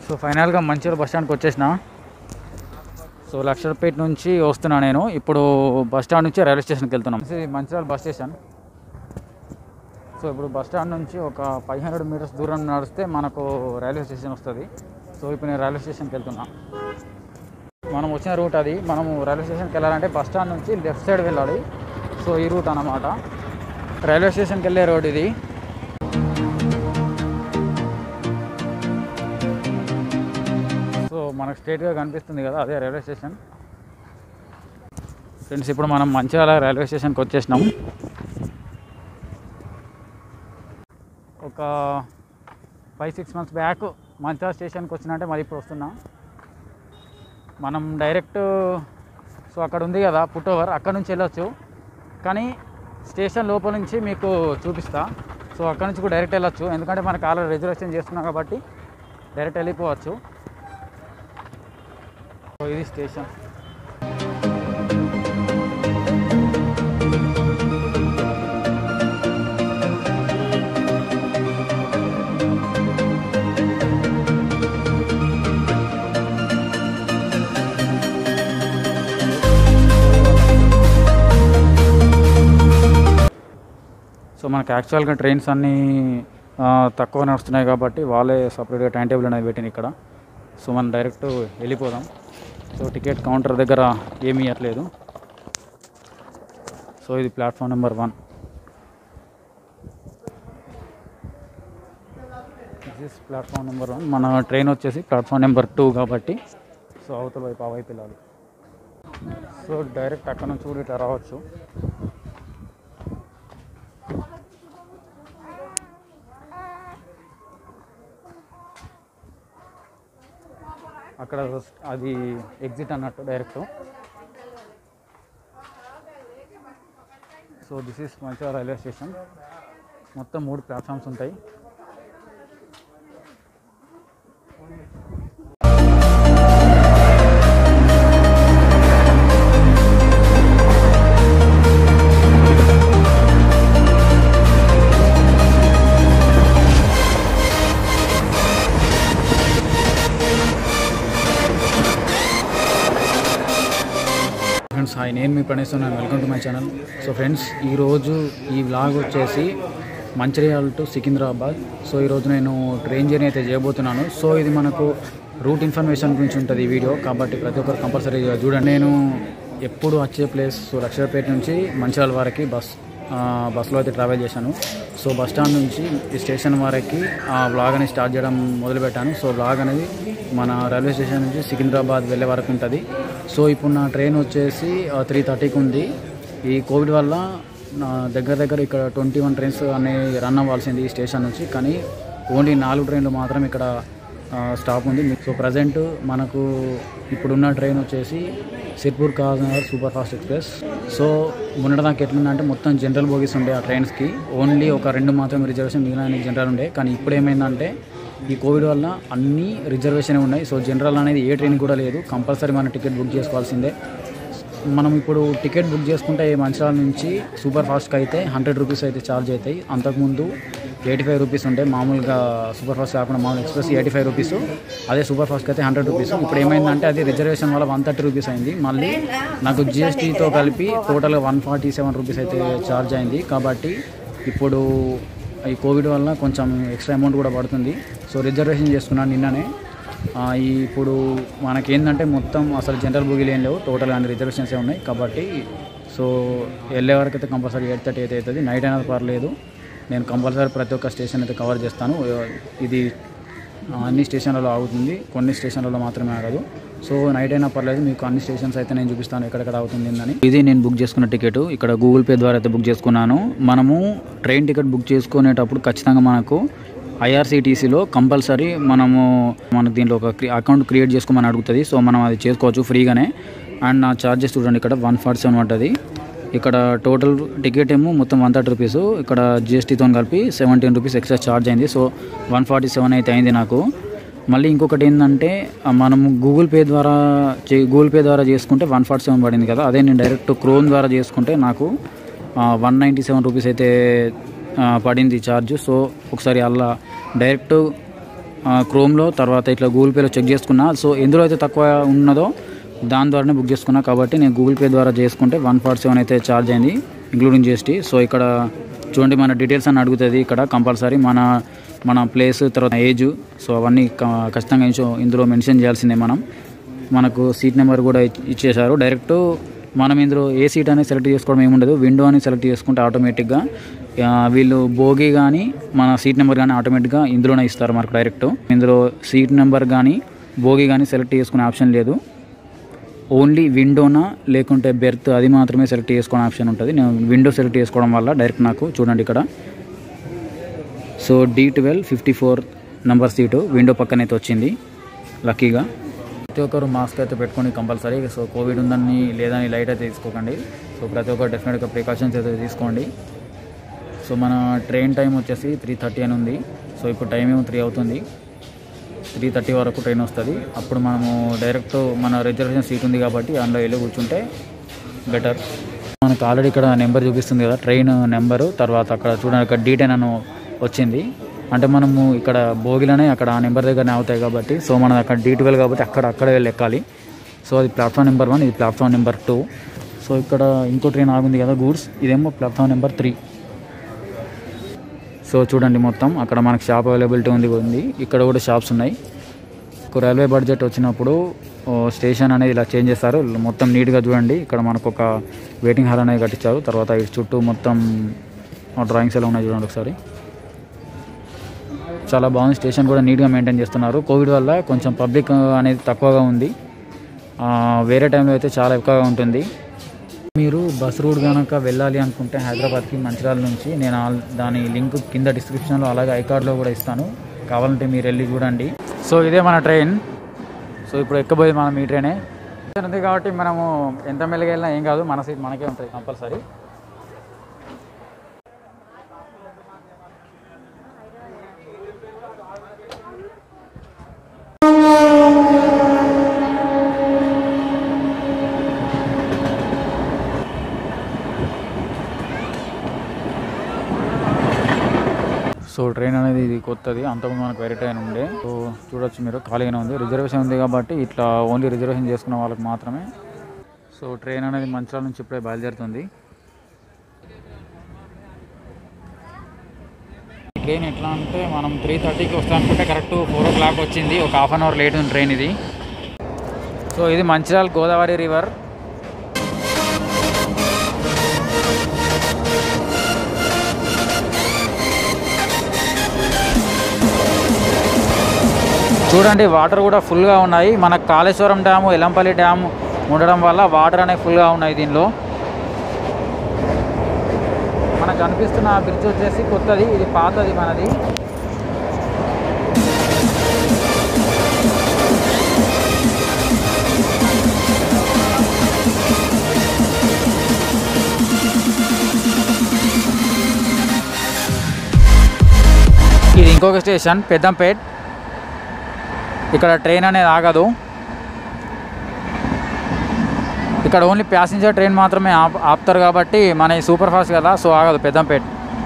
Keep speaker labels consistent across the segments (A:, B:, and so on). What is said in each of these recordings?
A: so ఫైనల్గా Mancherial bus స్టాండ్కి వచ్చేసిన సో లక్షలపేట నుంచి వస్తున్నా నేను ఇప్పుడు బస్ స్టాండ్ నుంచి రైల్వే స్టేషన్కి వెళ్తున్నాం ఇది మంచిర్యాల బస్ స్టేషన్ సో ఇప్పుడు బస్ స్టాండ్ నుంచి ఒక ఫైవ్ హండ్రెడ్ మీటర్స్ దూరం నడిస్తే మనకు రైల్వే స్టేషన్ వస్తుంది సో ఇప్పుడు నేను రైల్వే స్టేషన్కి వెళ్తున్నా మనం వచ్చిన రూట్ అది మనము రైల్వే స్టేషన్కి వెళ్ళాలంటే బస్ స్టాండ్ నుంచి లెఫ్ట్ సైడ్ వెళ్ళాలి సో ఈ రూట్ అన్నమాట రైల్వే స్టేషన్కి వెళ్ళే రోడ్ ఇది సో మనకు స్ట్రేట్గా కనిపిస్తుంది కదా అదే రైల్వే స్టేషన్ ఫ్రెండ్స్ ఇప్పుడు మనం మంచిర్యాల రైల్వే స్టేషన్కి వచ్చేసినాం ఒక five six months back Mancherial స్టేషన్కి వచ్చినంటే మరి ఇప్పుడు వస్తున్నా మనం డైరెక్ట్ సో అక్కడ ఉంది కదా పుట్ ఓవర్ అక్కడ నుంచి వెళ్ళొచ్చు కానీ స్టేషన్ లోపల నుంచి మీకు చూపిస్తా సో అక్కడ నుంచి కూడా డైరెక్ట్ వెళ్ళొచ్చు ఎందుకంటే మనకు ఆల్రెడీ రిజర్వేషన్ చేస్తున్నాం కాబట్టి డైరెక్ట్ వెళ్ళిపోవచ్చు సో ఇది స్టేషన్ సో మనకు యాక్చువల్గా ట్రైన్స్ అన్నీ ఆ, తక్కువ నడుస్తున్నాయి కాబట్టి వాళ్ళే సపరేట్గా టైం టేబుల్ అనేది పెట్టింది ఇక్కడ సో మనం డైరెక్ట్ వెళ్ళిపోదాం సో టికెట్ కౌంటర్ దగ్గర ఏమీ ఇవ్వట్లేదు సో ఇది platform number one this platform number one మన ట్రైన్ వచ్చేసి ప్లాట్ఫామ్ నెంబర్ టూ కాబట్టి సో అవతల వైపు ఆ వైపు వెళ్ళాలి సో డైరెక్ట్ అక్కడ నుంచి కూడా ఇట్లా రావచ్చు అక్కడ అది ఎగ్జిట్ అన్నట్టు డైరెక్ట్ సో దిస్ ఈస్ మంచిగా రైల్వే స్టేషన్ మొత్తం మూడు ప్లాట్ఫామ్స్ ఉంటాయి ఫ్రెండ్స్ హాయ్ నేను మీ ప్రణేష్ నేను welcome to my channel so friends ఈరోజు ఈ వ్లాగ్ వచ్చేసి మంచిర్యాల టు సికింద్రాబాద్ సో ఈరోజు నేను ట్రైన్ జర్నీ అయితే చేయబోతున్నాను సో ఇది మనకు రూట్ ఇన్ఫర్మేషన్ గురించి ఉంటుంది ఈ వీడియో కాబట్టి ప్రతి ఒక్కరు కంపల్సరీ చూడండి నేను ఎప్పుడు వచ్చే ప్లేస్ సో లక్షలపేట నుంచి మంచిర్యాల వరకు బస్ ఆ, బస్సులో అయితే ట్రావెల్ చేశాను సో బస్ స్టాండ్ నుంచి ఈ స్టేషన్ వరకు ఆ వ్లాగ్ అనేది స్టార్ట్ చేయడం మొదలుపెట్టాను సో వ్లాగ్ అనేది మన రైల్వే స్టేషన్ నుంచి సికింద్రాబాద్ వెళ్ళే వరకు ఉంటుంది సో ఇప్పుడు నా ట్రైన్ వచ్చేసి త్రీ థర్టీకి ఉంది ఈ కోవిడ్ వల్ల నా దగ్గర దగ్గర ఇక్కడ ట్వంటీ వన్ ట్రైన్స్ అనేవి రన్ అవ్వాల్సింది ఈ స్టేషన్ నుంచి కానీ ఓన్లీ నాలుగు ట్రైన్లు మాత్రం ఇక్కడ ఆ, స్టాప్ ఉంది సో ప్రజెంట్ మనకు ఇప్పుడున్న ట్రైన్ వచ్చేసి Sirpur Kagaznagar super fast express so మొన్నటిదాకా ఎట్లుందంటే మొత్తం జనరల్ బోగీస్ ఉండే ఆ ట్రైన్స్కి ఓన్లీ ఒక రెండు మాత్రం రిజర్వేషన్ మిగిలిన జనరల్ ఉండే కానీ ఇప్పుడు ఏమైందంటే ఈ కోవిడ్ వల్ల అన్ని రిజర్వేషన్ ఉన్నాయి సో జనరల్ అనేది ఏ ట్రైన్ కూడా లేదు కంపల్సరీ మనం టికెట్ బుక్ చేసుకోవాల్సిందే మనం ఇప్పుడు టికెట్ బుక్ చేసుకుంటే మంచిర్యాల నుంచి సూపర్ ఫాస్ట్కి అయితే హండ్రెడ్ రూపీస్ అయితే ఛార్జ్ అవుతాయి అంతకుముందు ఎయిటీ ఫైవ్ రూపీస్ ఉంటే మామూలుగా సూపర్ ఫాస్ట్ కాకుండా మామూలు ఎక్స్ప్రెస్ ఎయిటీ ఫైవ్ రూపీస్ అదే సూపర్ ఫాస్ట్కి అయితే హండ్రెడ్ రూపీస్ ఇప్పుడు ఏమైందంటే అది రిజర్వేషన్ వల్ల వన్ థర్టీ రూపీస్ అయింది మళ్ళీ నాకు జిఎస్టీతో కలిపి టోటల్గా వన్ ఫార్టీ సెవెన్ రూపీస్ అయితే ఛార్జ్ అయింది కాబట్టి ఇప్పుడు ఈ కోవిడ్ వల్ల కొంచెం ఎక్స్ట్రా అమౌంట్ కూడా పడుతుంది సో రిజర్వేషన్ చేసుకున్నాను నిన్ననే ఆ, ఈ ఇప్పుడు మనకేందంటే మొత్తం అసలు జనరల్ బుగీలు ఏం లేవు టోటల్ అన్ని రిజర్వేషన్స్ ఏ ఉన్నాయి కాబట్టి సో వెళ్ళే వరకు అయితే కంపల్సరీ ఎయిట్ థర్టీ అయితే అవుతుంది నైట్ అయినా పర్లేదు నేను కంపల్సరీ ప్రతి ఒక్క స్టేషన్ అయితే కవర్ చేస్తాను ఇది ఆ, అన్ని స్టేషన్లలో ఆగుతుంది కొన్ని స్టేషన్లలో మాత్రమే ఆగదు సో నైట్ అయినా పర్లేదు మీకు అన్ని స్టేషన్స్ అయితే నేను చూపిస్తాను ఎక్కడెక్కడ అవుతుంది అని ఇది నేను బుక్ చేసుకున్న టికెట్ ఇక్కడ గూగుల్ పే ద్వారా అయితే బుక్ చేసుకున్నాను మనము ట్రైన్ టికెట్ బుక్ చేసుకునేటప్పుడు ఖచ్చితంగా మనకు ఐఆర్సీటీసీలో కంపల్సరీ మనము మనకు దీంట్లో ఒక అకౌంట్ క్రియేట్ చేసుకోమని అడుగుతుంది సో మనం అది చేసుకోవచ్చు ఫ్రీగానే అండ్ నా ఛార్జెస్ చూడండి ఇక్కడ వన్ ఫార్టీ సెవెన్ పడ్డది ఇక్కడ టోటల్ టికెట్ ఏమో మొత్తం వన్ థర్టీ రూపీస్ ఇక్కడ జిఎస్టీతో కలిపి సెవెంటీన్ రూపీస్ ఎక్స్ట్రా ఛార్జ్ అయింది సో వన్ ఫార్టీ సెవెన్ అయితే అయింది నాకు మళ్ళీ ఇంకొకటి ఏంటంటే ఆ, మనం గూగుల్ పే ద్వారా చే గూగుల్ పే ద్వారా చేసుకుంటే వన్ ఫార్టీ సెవెన్ పడింది కదా అదే నేను డైరెక్ట్ క్రోమ్ ద్వారా చేసుకుంటే నాకు వన్ నైంటీ సెవెన్ రూపీస్ అయితే ఆ, పడింది ఛార్జ్ సో ఒకసారి అలా డైరెక్ట్ క్రోమ్లో తర్వాత ఇట్లా గూగుల్ పేలో చెక్ చేసుకున్నా సో ఎందులో అయితే తక్కువ ఉన్నదో దాని ద్వారానే బుక్ చేసుకున్నా కాబట్టి నేను గూగుల్ పే ద్వారా చేసుకుంటే వన్ ఫార్టీ సెవెన్ అయితే ఛార్జ్ అయింది ఇంక్లూడింగ్ జిఎస్టీ సో ఇక్కడ చూడండి మన డీటెయిల్స్ అని అడుగుతుంది ఇక్కడ కంపల్సరీ మన మన ప్లేస్ తర్వాత ఏజ్ సో అవన్నీ క- ఖచ్చితంగా ఇంచో- ఇందులో మెన్షన్ చేయాల్సిందే మనం మనకు సీట్ నెంబర్ కూడా ఇచ్- ఇచ్చేశారు డైరెక్ట్ మనం ఇందులో ఏ సీట్ అనేది సెలెక్ట్ చేసుకోవడం ఏముండదు విండో అని సెలెక్ట్ చేసుకుంటే ఆటోమేటిక్గా ఆ, వీళ్ళు భోగి కానీ మన సీట్ నెంబర్ కానీ ఆటోమేటిక్గా ఇందులోనే ఇస్తారు మనకు డైరెక్ట్ ఇందులో సీట్ నెంబర్ కానీ భోగి కానీ సెలెక్ట్ చేసుకునే ఆప్షన్ లేదు ఓన్లీ విండోనా లేకుంటే బెర్త్ అది మాత్రమే సెలెక్ట్ చేసుకునే ఆప్షన్ ఉంటుంది నేను విండో సెలెక్ట్ చేసుకోవడం వల్ల డైరెక్ట్ నాకు చూడండి ఇక్కడ so D twelve fifty four number seat window పక్కన అయితే వచ్చింది లక్కీగా ప్రతి ఒక్కరు మాస్క్ అయితే పెట్టుకోండి కంపల్సరీ సో కోవిడ్ ఉందని లేదని లైట్ అయితే తీసుకోకండి సో ప్రతి ఒక్కరు డెఫినెట్గా ప్రికాషన్స్ అయితే తీసుకోండి సో మన ట్రైన్ టైం వచ్చేసి త్రీ థర్టీ అని ఉంది సో ఇప్పుడు టైం ఏమో త్రీ అవుతుంది త్రీ థర్టీ వరకు ట్రైన్ వస్తుంది అప్పుడు మనము డైరెక్ట్ మన రిజర్వేషన్ సీట్ ఉంది కాబట్టి అందులో వెళ్ళి కూర్చుంటే బెటర్ మనకు ఆల్రెడీ ఇక్కడ నెంబర్ చూపిస్తుంది కదా ట్రైన్ నెంబరు తర్వాత అక్కడ చూడండి అక్కడ డీ టెన్ అని వచ్చింది అంటే మనము ఇక్కడ భోగిలోనే అక్కడ ఆ నెంబర్ దగ్గరనే అవుతాయి కాబట్టి సో మనం అక్కడ డీ ట్వెల్వ్ కాబట్టి అక్కడ అక్కడ వెళ్ళి ఎక్కాలి సో అది ప్లాట్ఫామ్ నెంబర్ వన్ ఇది ప్లాట్ఫామ్ నెంబర్ టూ సో ఇక్కడ ఇంకో ట్రైన్ ఆగుంది కదా గూడ్స్ ఇదేమో ప్లాట్ఫామ్ నెంబర్ త్రీ సో చూడండి మొత్తం అక్కడ మనకి షాప్ అవైలబిలిటీ ఉంది ఉంది ఇక్కడ కూడా షాప్స్ ఉన్నాయి ఒక రైల్వే బడ్జెట్ వచ్చినప్పుడు ఓ, స్టేషన్ అనేది ఇలా చేంజ్ చేస్తారు మొత్తం నీట్గా చూడండి ఇక్కడ మనకు ఒక వెయిటింగ్ హాల్ అనేది కట్టించారు తర్వాత ఇటు చుట్టూ మొత్తం డ్రాయింగ్స్ ఎలా ఉన్నాయి చూడండి ఒకసారి చాలా బాగుంది స్టేషన్ కూడా నీట్గా మెయింటైన్ చేస్తున్నారు కోవిడ్ వల్ల కొంచెం పబ్లిక్ అనేది తక్కువగా ఉంది ఆ, వేరే టైంలో అయితే చాలా ఎక్కువగా ఉంటుంది మీరు బస్ రూట్ కనుక వెళ్ళాలి అనుకుంటే హైదరాబాద్కి మంచిర్యాల నుంచి నేను ఆల్- దాని లింక్ కింద డిస్క్రిప్షన్లో అలాగే ఐకార్డ్లో కూడా ఇస్తాను కావాలంటే మీరు వెళ్ళి చూడండి సో ఇదే మన ట్రైన్ సో ఇప్పుడు ఎక్కబోయేది మనం ఈ ట్రైనే ఉంది కాబట్టి మనము ఎంత మెల్లగా వెళ్ళినా ఏం కాదు మన సీట్ మనకే ఉంటుంది కంపల్సరీ సో ట్రైన్ అనేది ఇది కొత్తది అంతకుముందు మనకు వేరే ట్రైన్ ఉండే సో చూడొచ్చు మీరు ఖాళీగానే ఉంది రిజర్వేషన్ ఉంది కాబట్టి ఇట్లా ఓన్లీ రిజర్వేషన్ చేసుకున్న వాళ్ళకి మాత్రమే సో ట్రైన్ అనేది మంచిర్యాల నుంచి ఇప్పుడే బయలుదేరుతుంది ఈ ట్రైన్ ఎట్లా అంటే మనం త్రీ థర్టీకి వస్తాం అనుకుంటే కరెక్ట్ ఫోర్ ఓ క్లాక్ వచ్చింది ఒక హాఫ్ అన్ అవర్ లేట్ ఉంది ట్రైన్ ఇది సో ఇది మంచిర్యాల గోదావరి రివర్ చూడండి వాటర్ కూడా ఫుల్గా ఉన్నాయి మన కాళేశ్వరం డ్యాము ఎలంపల్లి డ్యాము ఉండడం వల్ల వాటర్ అనేవి ఫుల్గా ఉన్నాయి దీనిలో మనకు కనిపిస్తున్న ఆ బ్రిడ్జ్ వచ్చేసి కొత్తది ఇది పాతది మనది ఇది ఇంకొక స్టేషన్ పెద్దంపేట్ ఇక్కడ ట్రైన్ అనేది ఆగదు ఇక్కడ ఓన్లీ ప్యాసింజర్ ట్రైన్ మాత్రమే ఆప్ ఆపుతారు కాబట్టి మన ఈ సూపర్ ఫాస్ట్ కదా సో ఆగదు పెద్దంపేట్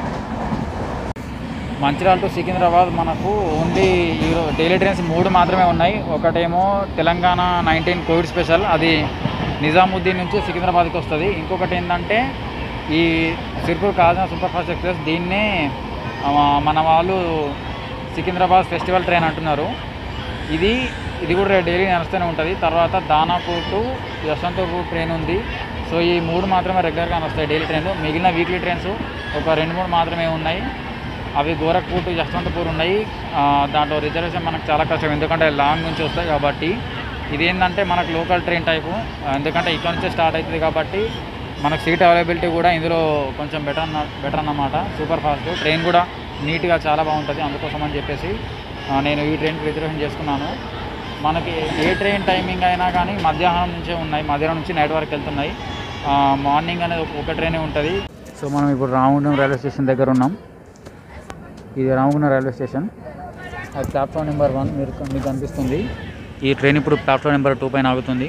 A: మంచిర్యాల టు సికింద్రాబాద్ మనకు ఓన్లీ ఈరో డైలీ ట్రైన్స్ మూడు మాత్రమే ఉన్నాయి ఒకటేమో తెలంగాణ నైన్టీన్ కోవిడ్ స్పెషల్ అది నిజాముద్దీన్ నుంచి సికింద్రాబాద్కి వస్తుంది ఇంకొకటి ఏంటంటే ఈ Sirpur Kagaz super fast express దీన్నే ఆ, మన వాళ్ళు సికింద్రాబాద్ ఫెస్టివల్ ట్రైన్ అంటున్నారు ఇది ఇది కూడా డైలీ నడుస్తూనే ఉంటుంది తర్వాత దానాపూర్ టు యశ్వంతపూర్ ట్రైన్ ఉంది సో ఈ మూడు మాత్రమే రెగ్యులర్గా నడుస్తాయి డైలీ ట్రైన్లు మిగిలిన వీక్లీ ట్రైన్స్ ఒక రెండు మూడు మాత్రమే ఉన్నాయి అవి గోరఖ్పూర్ టు యశ్వంతపూర్ ఉన్నాయి ఆ, దాంట్లో రిజర్వేషన్ మనకు చాలా కష్టం ఎందుకంటే లాంగ్ నుంచి వస్తాయి కాబట్టి ఇది ఏంటంటే మనకు లోకల్ ట్రైన్ టైపు ఆ, ఎందుకంటే ఇక్కడ నుంచే స్టార్ట్ అవుతుంది కాబట్టి మనకు సీట్ అవైలబిలిటీ కూడా ఇందులో కొంచెం బెటర్ అన్న బెటర్ అన్నమాట సూపర్ ఫాస్ట్ ట్రైన్ కూడా నీట్గా చాలా బాగుంటుంది అందుకోసం అని చెప్పేసి ఆ, నేను ఈ ట్రైన్కి రిజర్వేషన్ చేసుకున్నాను మనకి ఏ ట్రైన్ టైమింగ్ అయినా కానీ మధ్యాహ్నం నుంచే ఉన్నాయి మధ్యాహ్నం నుంచి నైట్ వరకు వెళ్తున్నాయి ఆ, మార్నింగ్ అనేది ఒక- ఒక ట్రైనే ఉంటుంది సో మనం ఇప్పుడు రామగుండం రైల్వే స్టేషన్ దగ్గర ఉన్నాం ఇది రామగుండం రైల్వే స్టేషన్ అది ప్లాట్ఫామ్ నెంబర్ వన్ మీరు మీకు కనిపిస్తుంది ఈ ట్రైన్ ఇప్పుడు ప్లాట్ఫామ్ నెంబర్ టూ పైన ఆగుతుంది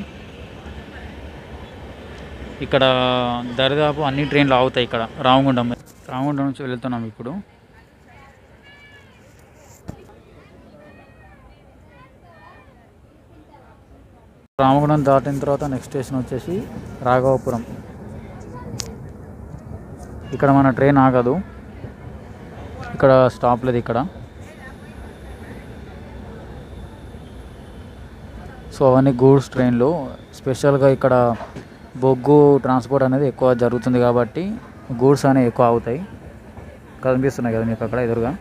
A: ఇక్కడ దరిదాపు అన్ని ట్రైన్లు ఆగుతాయి ఇక్కడ రామగుండం రామగుండం నుంచి వెళ్తున్నాం ఇప్పుడు రామగుండం దాటిన తర్వాత నెక్స్ట్ స్టేషన్ వచ్చేసి రాఘవపురం ఇక్కడ మన ట్రైన్ ఆగదు ఇక్కడ స్టాప్ లేదు ఇక్కడ సో అవన్నీ గూడ్స్ ట్రైన్లు స్పెషల్గా ఇక్కడ బొగ్గు ట్రాన్స్పోర్ట్ అనేది ఎక్కువ జరుగుతుంది కాబట్టి గూడ్స్ అనేవి ఎక్కువ అవుతాయి కనిపిస్తున్నాయి కదా మీకు అక్కడ ఎదురుగా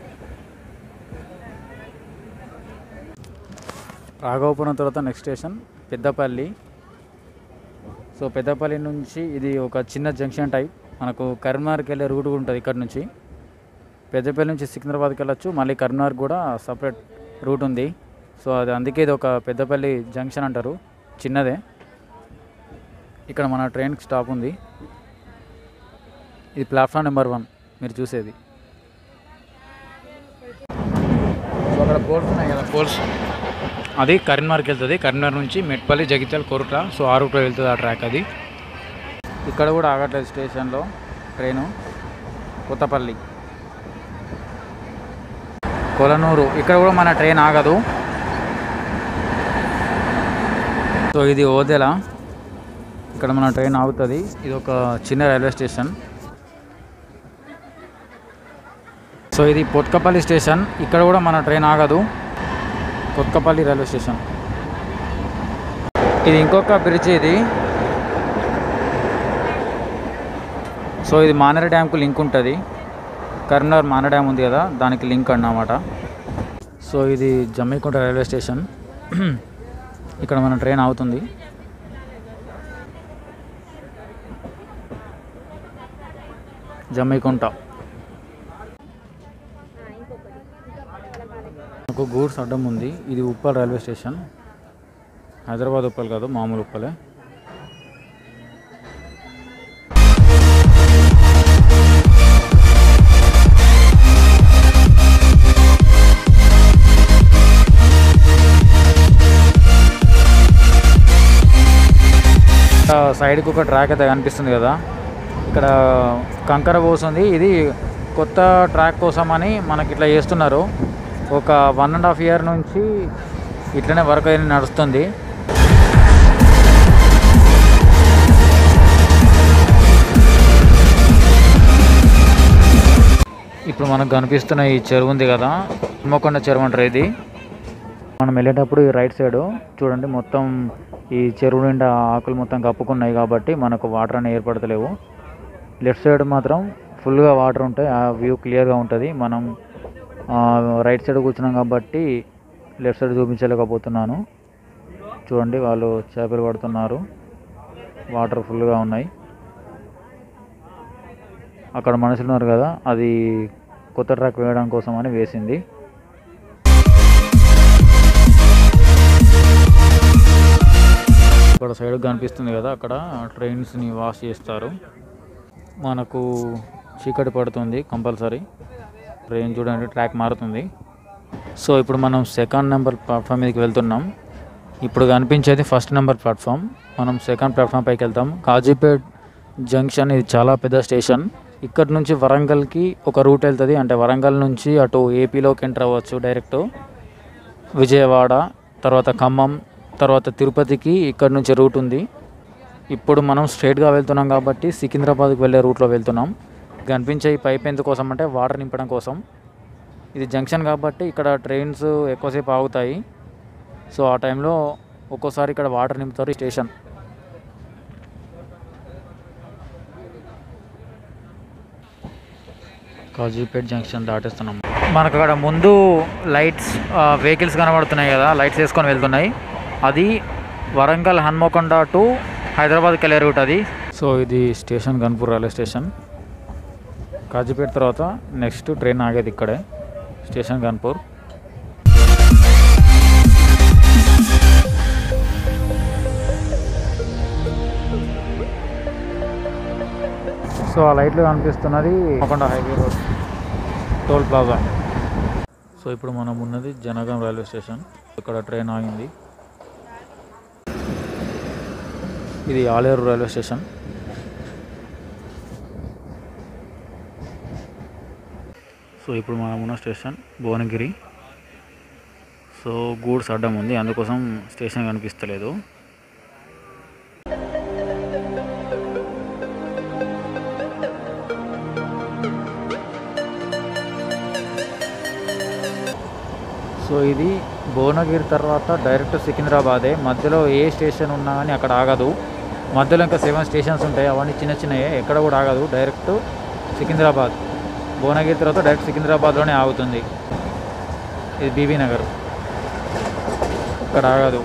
A: రాఘవపురం తర్వాత next station Peddapalli so Peddapalli నుంచి ఇది ఒక చిన్న జంక్షన్ టైప్ మనకు కరీంనగర్కి వెళ్ళే రూట్ కూడా ఉంటుంది ఇక్కడ నుంచి పెద్దపల్లి నుంచి సికింద్రాబాద్కి వెళ్ళొచ్చు మళ్ళీ కరీంనగర్ కూడా సపరేట్ రూట్ ఉంది సో అది అందుకే ఇది ఒక పెద్దపల్లి జంక్షన్ అంటారు చిన్నదే ఇక్కడ మన ట్రైన్ స్టాప్ ఉంది ఇది ప్లాట్ఫామ్ నెంబర్ వన్ మీరు చూసేది సో అక్కడ పోల్స్ ఉన్నాయి కదా పోల్స్ అది కరీంనగర్కి వెళ్తుంది కరీంనగర్ నుంచి మెట్పల్లి జగిత్యాల కొరుట్ల సో ఆ రూట్లో వెళ్తుంది ఆ ట్రాక్ అది ఇక్కడ కూడా ఆగట్లేదు స్టేషన్లో ట్రైను కొత్తపల్లి కొలనూరు ఇక్కడ కూడా మన ట్రైన్ ఆగదు సో ఇది ఓదెల ఇక్కడ మన ట్రైన్ ఆగుతుంది ఇది ఒక చిన్న రైల్వే స్టేషన్ సో ఇది పొట్కపల్లి స్టేషన్ ఇక్కడ కూడా మన ట్రైన్ ఆగదు కొత్తపల్లి రైల్వే స్టేషన్ ఇది ఇంకొక బ్రిడ్జ్ ఇది సో ఇది మానేరు డ్యామ్కు లింక్ ఉంటుంది కరీంనగర్ మాన డ్యామ్ ఉంది కదా దానికి లింక్ అన్నమాట సో ఇది జమ్మికుంట రైల్వే స్టేషన్ ఇక్కడ మన ట్రైన్ అవుతుంది జమ్మికుంట ఒక గూడ్స్ అడ్డం ఉంది ఇది ఉప్పల్ రైల్వే స్టేషన్ హైదరాబాద్ ఉప్పల్ కాదు మామూలు ఉప్పలే సైడ్కి ఒక ట్రాక్ అయితే కనిపిస్తుంది కదా ఇక్కడ కంకర పోస్తుంది ఇది కొత్త ట్రాక్ కోసం అని మనకి ఇట్లా చేస్తున్నారు ఒక వన్ అండ్ హాఫ్ ఇయర్ నుంచి ఇట్లనే వర్క్ అయితే నడుస్తుంది ఇప్పుడు మనకు కనిపిస్తున్న ఈ చెరువు ఉంది కదా హన్మకొండ చెరువు అంటారు ఇది మనం వెళ్ళేటప్పుడు ఈ రైట్ సైడ్ చూడండి మొత్తం ఈ చెరువు నిండా ఆకులు మొత్తం కప్పుకున్నాయి కాబట్టి మనకు వాటర్ అనేవి ఏర్పడతలేవు లెఫ్ట్ సైడ్ మాత్రం ఫుల్గా వాటర్ ఉంటాయి ఆ వ్యూ క్లియర్గా ఉంటుంది మనం ఆ, రైట్ సైడ్ కూర్చున్నాం కాబట్టి లెఫ్ట్ సైడ్ చూపించలేకపోతున్నాను చూడండి వాళ్ళు చేపలు పడుతున్నారు వాటర్ ఫుల్గా ఉన్నాయి అక్కడ మనుషులు ఉన్నారు కదా అది కొత్త ట్రాక్ వేయడం కోసం అని వేసింది ఇక్కడ సైడ్ కనిపిస్తుంది కదా అక్కడ ట్రైన్స్ని వాష్ చేస్తారు మనకు చీకటి పడుతుంది కంపల్సరీ ట్రైన్ చూడండి ట్రాక్ మారుతుంది సో ఇప్పుడు మనం సెకండ్ నెంబర్ ప్లాట్ఫామ్ మీదకి వెళ్తున్నాం ఇప్పుడు కనిపించేది ఫస్ట్ నెంబర్ ప్లాట్ఫామ్ మనం సెకండ్ ప్లాట్ఫామ్ పైకి వెళ్తాం కాజీపేట్ జంక్షన్ ఇది చాలా పెద్ద స్టేషన్ ఇక్కడ నుంచి వరంగల్కి ఒక రూట్ వెళ్తుంది అంటే వరంగల్ నుంచి అటు ఏపీలోకి ఎంటర్ అవ్వచ్చు డైరెక్ట్ విజయవాడ తర్వాత ఖమ్మం తర్వాత తిరుపతికి ఇక్కడ నుంచి రూట్ ఉంది ఇప్పుడు మనం స్ట్రైట్గా వెళ్తున్నాం కాబట్టి సికింద్రాబాద్కి వెళ్ళే రూట్లో వెళ్తున్నాం కనిపించే ఈ పైప్ ఎందుకోసం అంటే వాటర్ నింపడం కోసం ఇది జంక్షన్ కాబట్టి ఇక్కడ ట్రైన్స్ ఎక్కువసేపు ఆగుతాయి సో ఆ టైంలో ఒక్కోసారి ఇక్కడ వాటర్ నింపుతారు ఈ స్టేషన్ కాజీపేట్ జంక్షన్ దాటేస్తున్నాం మనకు అక్కడ ముందు లైట్స్ వెహికల్స్ కనబడుతున్నాయి కదా లైట్స్ వేసుకొని వెళ్తున్నాయి అది వరంగల్ హన్మకొండ టు హైదరాబాద్కి వెళ్ళే రూట్ అది సో ఇది station Ghanpur railway station Kazipeta తర్వాత నెక్స్ట్ ట్రైన్ ఆగేది ఇక్కడే స్టేషన్ గన్పూర్ సో ఆ లైట్లు కనిపిస్తున్నది Hanamkonda highway road toll plaza so ఇప్పుడు మనం ఉన్నది జనగాం రైల్వే స్టేషన్ ఇక్కడ ట్రైన్ ఆగింది ఇది ఆలేరు రైల్వే స్టేషన్ సో ఇప్పుడు మనం ఉన్న స్టేషన్ భువనగిరి సో గూడ్స్ అడ్డం ఉంది అందుకోసం స్టేషన్ కనిపిస్తలేదు సో ఇది భువనగిరి తర్వాత డైరెక్ట్ సికింద్రాబాదే మధ్యలో ఏ స్టేషన్ ఉన్నా కానీ అక్కడ ఆగదు మధ్యలో ఇంకా సెవెన్ స్టేషన్స్ ఉంటాయి అవన్నీ చిన్న చిన్నవి ఎక్కడ కూడా ఆగదు డైరెక్ట్ సికింద్రాబాద్ భువనగిరి తర్వాత డైరెక్ట్ సికింద్రాబాద్లోనే ఆగుతుంది ఇది బీబీ నగర్ ఇక్కడ ఆగదు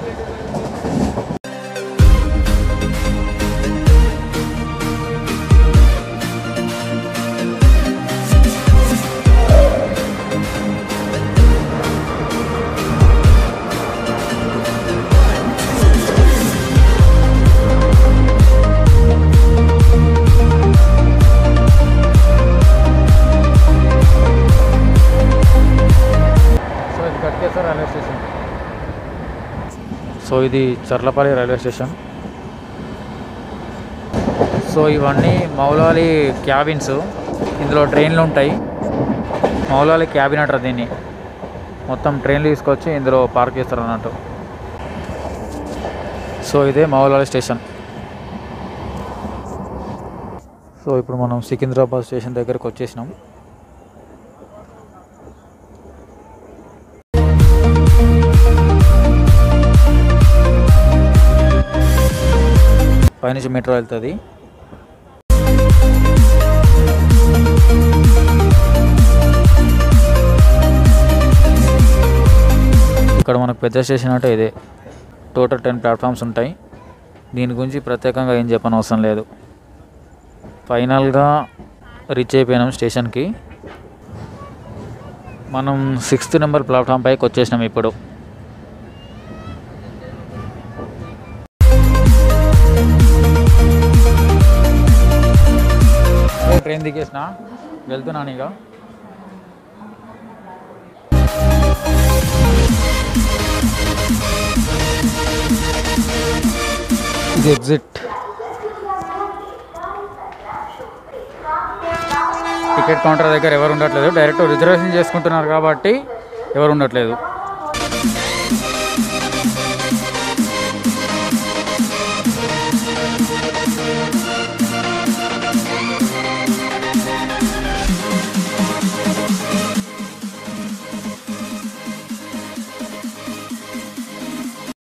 A: సో ఇది కట్కేశ్వర రైల్వే స్టేషన్ సో ఇది చర్లపల్లి రైల్వే స్టేషన్ సో ఇవన్నీ మౌలాలి క్యాబిన్స్ ఇందులో ట్రైన్లు ఉంటాయి మౌలాలి క్యాబిన్ అంటారు దీన్ని మొత్తం ట్రైన్లు తీసుకొచ్చి ఇందులో పార్క్ చేస్తారు అన్నట్టు సో ఇదే మౌలాలి స్టేషన్ సో ఇప్పుడు మనం సికింద్రాబాద్ స్టేషన్ దగ్గరకు వచ్చేసినాం పైనుంచి మెట్రో వెళ్తుంది ఇక్కడ మనకు పెద్ద స్టేషన్ అంటే ఇదే టోటల్ టెన్ ప్లాట్ఫామ్స్ ఉంటాయి దీని గురించి ప్రత్యేకంగా ఏం చెప్పని అవసరం లేదు ఫైనల్గా రీచ్ అయిపోయినాం స్టేషన్కి మనం సిక్స్త్ నెంబర్ ప్లాట్ఫామ్ పైకి వచ్చేసినాం ఇప్పుడు ట్రైన్ దిగేసిన వెళ్తున్నాను ఇక ఇది ఎగ్జిట్ టికెట్ కౌంటర్ దగ్గర ఎవరు ఉండట్లేదు డైరెక్ట్ రిజర్వేషన్ చేసుకుంటున్నారు కాబట్టి ఎవరు ఉండట్లేదు